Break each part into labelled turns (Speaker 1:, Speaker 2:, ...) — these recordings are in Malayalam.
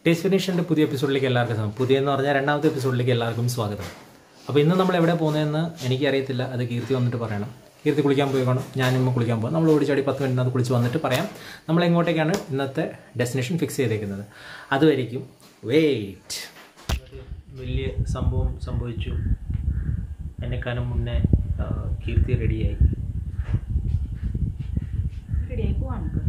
Speaker 1: ടേസ്റ്റ് ഫിനിഷിൻ്റെ പുതിയ എപ്പിസോഡിലേക്ക് എല്ലാവർക്കും സ്വാഗതം പുതിയെന്ന് പറഞ്ഞാൽ രണ്ടാമത്തെ എപ്പിസോഡിലേക്ക് എല്ലാവർക്കും സ്വാഗതം അപ്പോൾ ഇന്ന് നമ്മൾ എവിടെ പോകുന്നതെന്ന് എനിക്കറിയത്തില്ല അത് കീർത്തി വന്നിട്ട് പറയണം കീർത്തി കുളിക്കാൻ പോയി കാണും ഞാൻ ഇന്ന് കുളിക്കാൻ പോകും നമ്മൾ ഓടിച്ചാടി പത്ത് മിനിറ്റിനകത്ത് കുളിച്ച് വന്നിട്ട് പറയാം നമ്മൾ എങ്ങോട്ടേക്കാണ് ഇന്നത്തെ ഡെസ്റ്റിനേഷൻ ഫിക്സ് ചെയ്തേക്കുന്നത് അതുവരെയും വെയിറ്റ് വലിയ സംഭവം സംഭവിച്ചു എന്നെക്കാനും മുന്നേ ആ, കീർത്തി റെഡിയായി
Speaker 2: റെഡിയായി പോവാം നമുക്ക്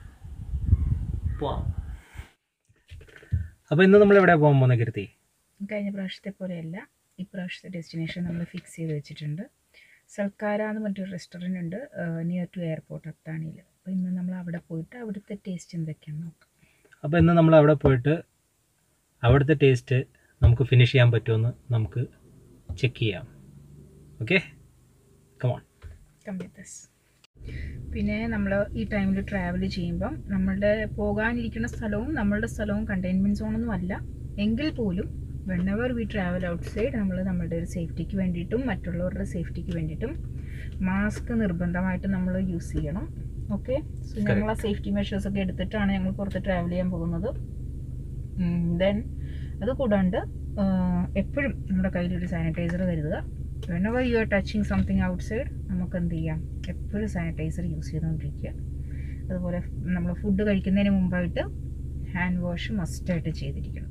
Speaker 1: പോവാം അപ്പോൾ ഇന്ന് നമ്മൾ എവിടെ പോകാൻ പോകുന്നത് കീർത്തി
Speaker 2: കഴിഞ്ഞ പ്രാവശ്യത്തെ പോലെയല്ല ഇപ്രാവശ്യത്തെ ഡെസ്റ്റിനേഷൻ നമ്മൾ ഫിക്സ് ചെയ്ത് വെച്ചിട്ടുണ്ട് സൽക്കാര എന്ന് പറഞ്ഞൊരു റെസ്റ്റോറൻറ്റ് ഉണ്ട് നിയർ ടു എയർപോർട്ട് അത്താണിയിൽ അപ്പോൾ ഇന്ന് നമ്മൾ അവിടെ പോയിട്ട് അവിടുത്തെ ടേസ്റ്റ് എന്തൊക്കെയാണെന്ന് നോക്കാം
Speaker 1: അപ്പോൾ ഇന്ന് നമ്മൾ അവിടെ പോയിട്ട് അവിടുത്തെ ടേസ്റ്റ് നമുക്ക് ഫിനിഷ് ചെയ്യാൻ പറ്റുമെന്ന് നമുക്ക് ചെക്ക് ചെയ്യാം ഓക്കെ കമോൺ
Speaker 2: കമ്പ്യൂട്ടേഴ്സ് പിന്നെ നമ്മൾ ഈ ടൈമിൽ ട്രാവൽ ചെയ്യുമ്പം നമ്മളുടെ പോകാനിരിക്കുന്ന സ്ഥലവും നമ്മളുടെ സ്ഥലവും കണ്ടെയ്ൻമെൻറ്റ് സോണൊന്നും അല്ല എങ്കിൽ പോലും whenever we travel outside നമ്മൾ നമ്മളുടെ ഒരു സേഫ്റ്റിക്ക് വേണ്ടിയിട്ടും മറ്റുള്ളവരുടെ സേഫ്റ്റിക്ക് വേണ്ടിയിട്ടും മാസ്ക് നിർബന്ധമായിട്ട് നമ്മൾ യൂസ് ചെയ്യണം ഓക്കെ സോ ഞങ്ങൾ ആ സേഫ്റ്റി മെഷേഴ്സ് ഒക്കെ എടുത്തിട്ടാണ് ഞങ്ങൾ പുറത്ത് ട്രാവൽ ചെയ്യാൻ പോകുന്നത് ദെൻ അത് കൂടാണ്ട് എപ്പോഴും നമ്മുടെ കയ്യിൽ ഒരു സാനിറ്റൈസർ കരുതുക whenever you are touching something outside നമുക്ക് എന്ത് ചെയ്യാം എപ്പോഴും സാനിറ്റൈസർ യൂസ് ചെയ്തുകൊണ്ടിരിക്കുക അതുപോലെ നമ്മൾ ഫുഡ് കഴിക്കുന്നതിന് മുമ്പായിട്ട് ഹാൻഡ് വാഷ് മസ്റ്റായിട്ട് ചെയ്തിരിക്കണം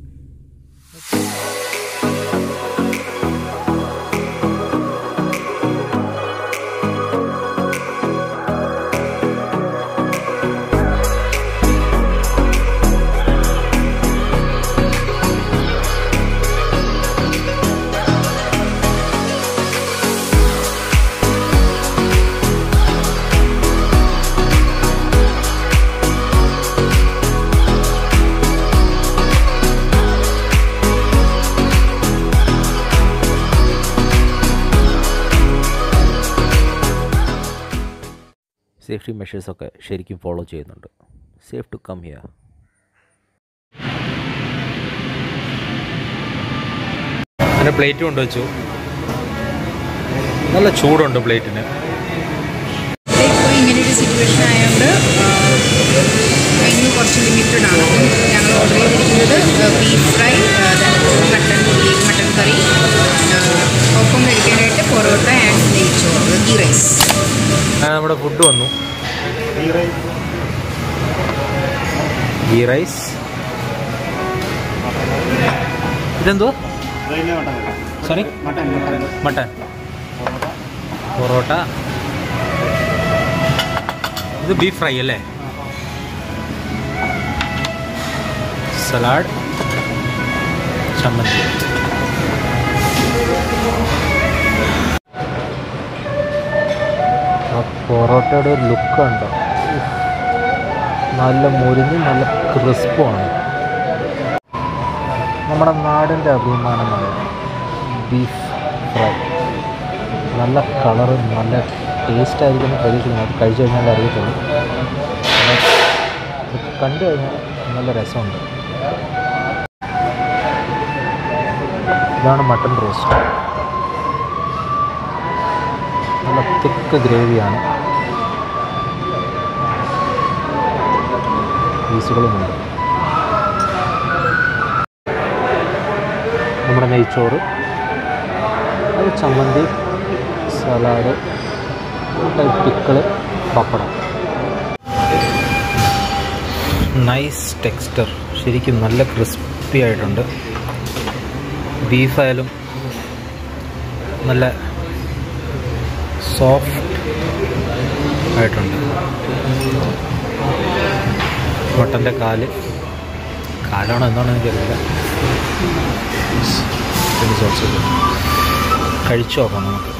Speaker 3: സേഫ്റ്റി മെഷേഴ്സൊക്കെ ശരിക്കും ഫോളോ ചെയ്യുന്നുണ്ട് സേഫ് ടു കം ഹിയർ
Speaker 1: അങ്ങനെ പ്ലേറ്റ് കൊണ്ടുവച്ചു നല്ല ചൂടുണ്ട് പ്ലേറ്റിന്
Speaker 2: ഇപ്പോൾ ഇങ്ങനെ ഒരു സിറ്റുവേഷൻ ആയതുകൊണ്ട് മെനു കുറച്ച് ലിമിറ്റഡ് ആണ് ഞങ്ങൾ ഓർഡർ ചെയ്തിരിക്കുന്നത് beef fry mutton mutton curry ഒപ്പം കഴിക്കാനായിട്ട് പൊറോട്ട ആൻഡ് നെയ്ച്ചോറ് ഗീ റൈസ്
Speaker 1: അങ്ങനെ നമ്മുടെ ഫുഡ് വന്നു ഗീ റൈസ് ഇതെന്തോ സോറി മട്ടൻ പൊറോട്ട ഇത് ബീഫ് ഫ്രൈ അല്ലേ സലാഡ് ചമ്മന്തി ആ പൊറോട്ടയുടെ ഒരു ലുക്ക് ഉണ്ടോ നല്ല മുരിഞ്ഞ് നല്ല ക്രിസ്പുമാണ് നമ്മുടെ നാടിൻ്റെ അഭിമാനമായ ബീഫ് ഫ്രൈ നല്ല കളറ് നല്ല ടേസ്റ്റ് ആയിരിക്കും പ്രതീക്ഷിക്കുന്നു അത് കഴിച്ചു കഴിഞ്ഞാൽ അറിയത്തുള്ളൂ ഇത് കണ്ടു കഴിഞ്ഞാൽ നല്ല രസമുണ്ട് ഇതാണ് മട്ടൺ റോസ്റ്റ് നല്ല തിക്ക് ഗ്രേവിയാണ് പീസുകളുമുണ്ട് നമ്മുടെ നെയ്ച്ചോറ് അത് ചമ്മന്തി salad pickle pappadam nice texture ശരിക്കും നല്ല ക്രിസ്പി ആയിട്ടുണ്ട് ബീഫായാലും നല്ല സോഫ്റ്റ് ആയിട്ടുണ്ട് മട്ടൻ്റെ കാല് കാലാണോ എന്താണോ എനിക്കറിയില്ല It's also good. കഴിച്ചു നോക്കാം നമുക്ക്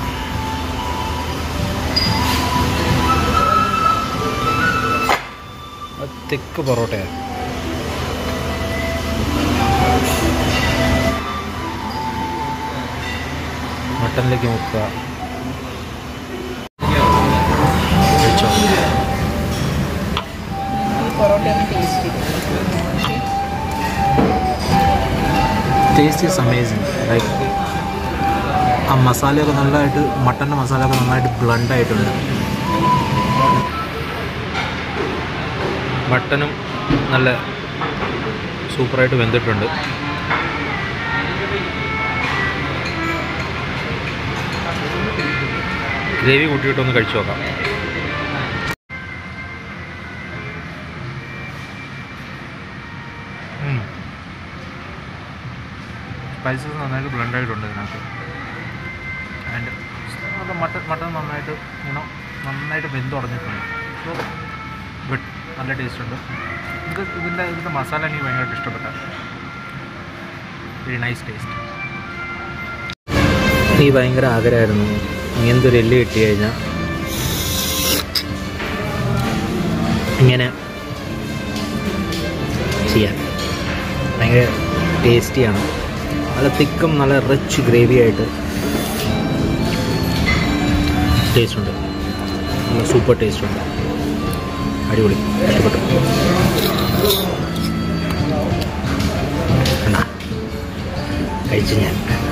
Speaker 1: അത് തിക്ക് പൊറോട്ടയാണ് മട്ടനിലേക്ക് മുക്കുക കഴിച്ചോ
Speaker 2: പൊറോട്ട ഒന്ന് ടേസ്റ്റ് ചെയ്തു
Speaker 1: ടേസ്റ്റ് ഈസ് അമേസിങ് ലൈക്ക് ആ മസാലയൊക്കെ നല്ലതായിട്ട് മട്ടൻ്റെ മസാലയൊക്കെ നന്നായിട്ട് ബ്ലണ്ട് ആയിട്ടുണ്ട് മട്ടനും നല്ല സൂപ്പറായിട്ട് വെന്തിട്ടുണ്ട് ഗ്രേവി കൂട്ടിയിട്ടൊന്ന് കഴിച്ചു നോക്കാം സ്പൈസസ് നന്നായിട്ട് ബ്ലെൻഡ് ആയിട്ടുണ്ട് ഇതിനകത്ത് ആൻഡ് അത് മട്ടൻ മട്ടൻ നന്നായിട്ട് ഇങ്ങനെ നന്നായിട്ട് വെന്ത് ഉടഞ്ഞിട്ടുണ്ട് സോ ഗുഡ് നല്ല ടേസ്റ്റ് ഉണ്ട് ഇത് ഇതിൻ്റെ ഇതിൻ്റെ മസാല എനിക്ക് ഭയങ്കരമായിട്ട് ഇഷ്ടപ്പെട്ട വെരി നൈസ് ടേസ്റ്റ്
Speaker 3: എനിക്ക് ഭയങ്കര ആഗ്രഹമായിരുന്നു ഇങ്ങനത്തെ ഒരു എല്ല് കിട്ടി കഴിഞ്ഞാൽ ഇങ്ങനെ ചെയ്യാൻ ഭയങ്കര ടേസ്റ്റിയാണ് നല്ല തിക്കും നല്ല റിച്ച് ഗ്രേവി ആയിട്ട് ടേസ്റ്റ് ഉണ്ട് നല്ല സൂപ്പർ ടേസ്റ്റ് ഉണ്ട് അടിപൊളി ഇഷ്ടപ്പെട്ടു കണ്ടാ? കഴിച്ചു ഞാൻ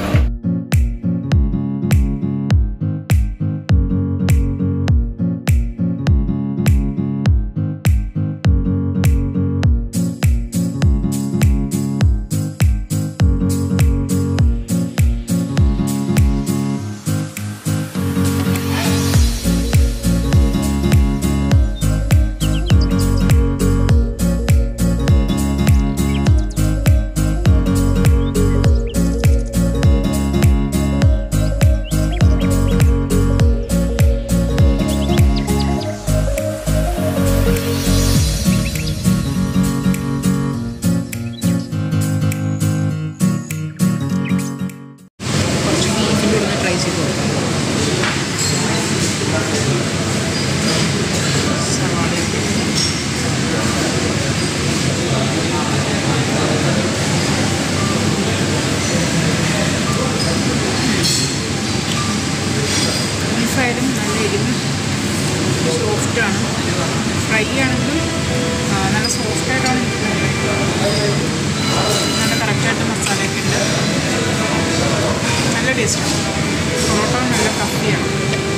Speaker 2: കുറച്ച് ബീഫിൻ്റെ ഒന്ന് ട്രൈ ചെയ്ത് നോക്കാം സവാളയൊക്കെ ബീഫായാലും നല്ല എരിവും സോഫ്റ്റാണ് ഫ്രൈ ആണെങ്കിലും ആ, നല്ല സോഫ്റ്റായിട്ടാണ് എനിക്ക് തോന്നുന്നത് നല്ല കറക്റ്റായിട്ട് മസാലയൊക്കെ ഉണ്ട് നല്ല ടേസ്റ്റാണ് പൊറോട്ട നല്ല കപ്പിയാണ്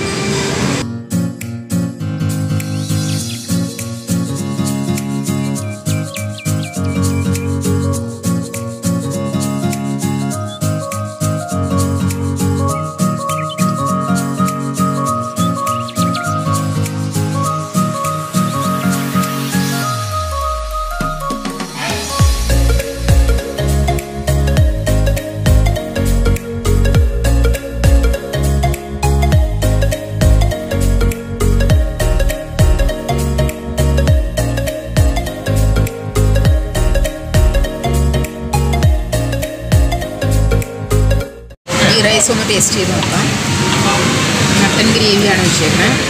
Speaker 2: ഈ റൈസ് ഒന്ന് ടേസ്റ്റ് ചെയ്ത് നോക്കാം മട്ടൻ ഗ്രേവിയാണ് വെച്ചേക്കുന്നത്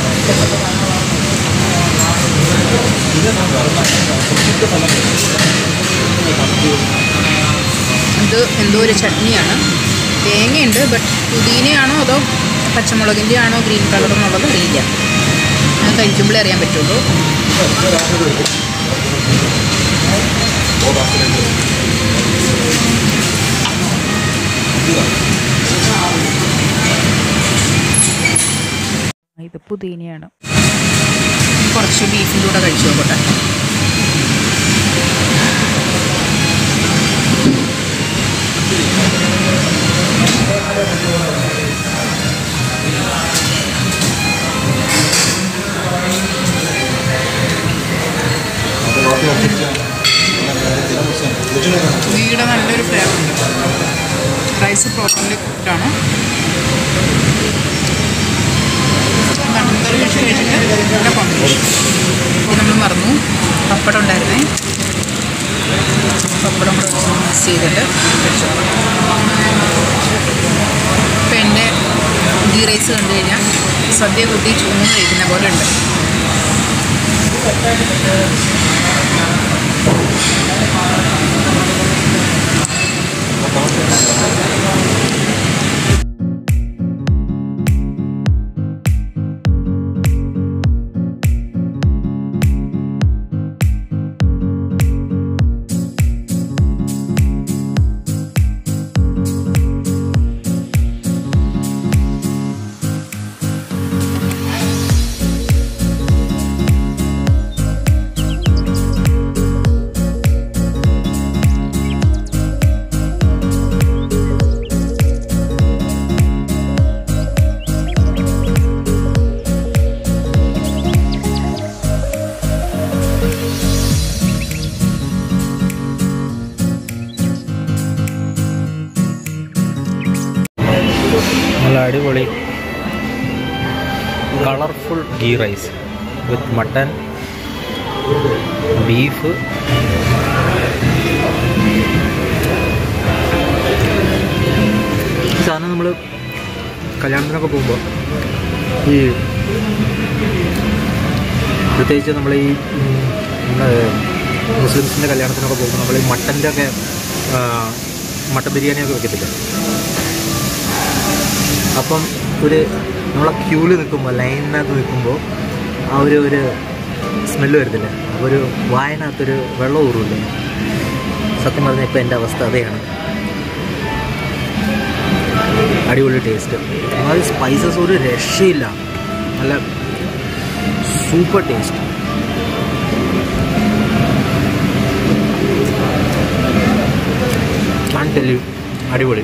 Speaker 2: ഇത് എന്തോ ഒരു ചട്നിയാണ് തേങ്ങയുണ്ട് ബട്ട് പുതിനയാണോ അതോ പച്ചമുളകിൻ്റെ ആണോ ഗ്രീൻ കളർ എന്നുള്ളത് അറിയില്ല അത് കഴിക്കുമ്പോഴേ അറിയാൻ പറ്റുള്ളൂ
Speaker 4: ഇത് പുതിനയാണ്
Speaker 2: കുറച്ച് ബീഫിൻ്റെ കൂടെ കഴിച്ചു നോക്കട്ടെ വീട് നല്ലൊരു ഫ്ലേവർ ഉണ്ട് റൈസ് പ്രോപ്പർലി കുക്ക്ഡാണ് മട്ടൻ കറി കഴിച്ച് കഴിച്ചിട്ട് നല്ല കോമ്പിനേഷൻ അപ്പോൾ നമ്മൾ മറന്നു പപ്പടം ഉണ്ടായിരുന്നേ പപ്പടം കൂടെ മിക്സ് ചെയ്തിട്ട് കഴിച്ചു ഇപ്പം എൻ്റെ ഗീ റൈസ് കണ്ടു കഴിഞ്ഞാൽ സദ്യ കൂട്ടി ചൂന്ന് കഴിക്കുന്ന പോലെ ഉണ്ട്
Speaker 3: നല്ല അടിപൊളി colourful ghee rice with mutton beef സാധനം നമ്മൾ കല്യാണത്തിനൊക്കെ പോകുമ്പോൾ ഈ പ്രത്യേകിച്ച് നമ്മൾ ഈ ഉം, നമ്മുടെ മുസ്ലിംസിൻ്റെ കല്യാണത്തിനൊക്കെ പോകുമ്പോൾ നമ്മൾ ഈ മട്ടൻ്റെ ഒക്കെ ആ, മട്ടൻ ബിരിയാണിയൊക്കെ വെക്കത്തില്ല അപ്പം ഒരു നമ്മളെ ക്യൂവിൽ നിൽക്കുമ്പോൾ ലൈനിനകത്ത് നിൽക്കുമ്പോൾ ആ ഒരു ഒരു സ്മെല്ല് വരത്തില്ല അപ്പോൾ ഒരു വായനകത്തൊരു വെള്ളം ഊറില്ലേ സത്യം പറഞ്ഞാൽ ഇപ്പോൾ എൻ്റെ അവസ്ഥ അതെയാണ് അടിപൊളി ടേസ്റ്റ് എന്നാൽ സ്പൈസസ് ഒരു രക്ഷയില്ല നല്ല സൂപ്പർ ടേസ്റ്റ് ഞാൻ ടെല്ലു അടിപൊളി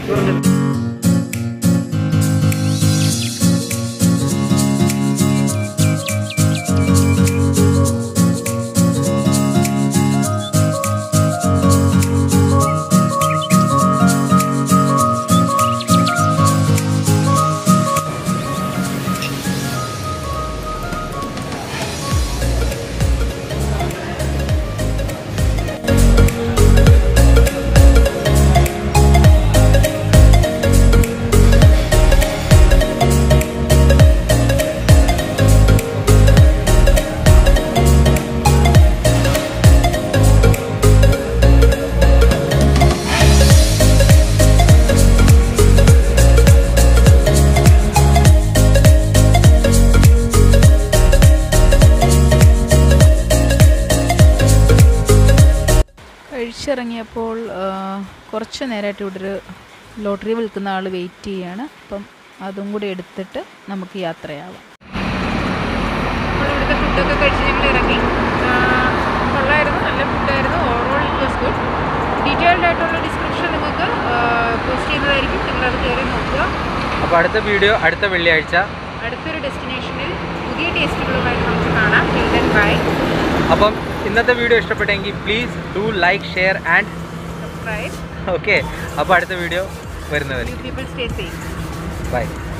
Speaker 2: കഴിച്ചിറങ്ങിയപ്പോൾ ആ, കുറച്ച് നേരമായിട്ട് ഇവിടെ ഒരു ലോട്ടറി വിൽക്കുന്ന ആൾ വെയിറ്റ് ചെയ്യാണ് അപ്പം അതും കൂടി എടുത്തിട്ട് നമുക്ക് യാത്രയാവാം ഇവിടുത്തെ ഫുഡൊക്കെ കഴിച്ച് ഞങ്ങൾ ഇറങ്ങി ആ, കൊള്ളായിരുന്നു നല്ല ഫുഡായിരുന്നു overall it was good detailed ആയിട്ടുള്ള ഡിസ്ക്രിപ്ഷൻ നിങ്ങൾക്ക് പോസ്റ്റ് ചെയ്യുന്നതായിരിക്കും നിങ്ങളത് കയറി നോക്കുക
Speaker 3: അപ്പോൾ അടുത്ത വീഡിയോ അടുത്ത വെള്ളിയാഴ്ച
Speaker 2: അടുത്തൊരു ഡെസ്റ്റിനേഷനിൽ പുതിയ ടേസ്റ്റുകളുമായിട്ട് നമുക്ക് കാണാം ദെൻ ബൈ
Speaker 3: അപ്പം ഇന്നത്തെ വീഡിയോ ഇഷ്ടപ്പെട്ടെങ്കിൽ please do like share and
Speaker 2: subscribe
Speaker 3: okay അപ്പോൾ അടുത്ത വീഡിയോ വരുന്നവരെ
Speaker 2: you people stay safe
Speaker 3: by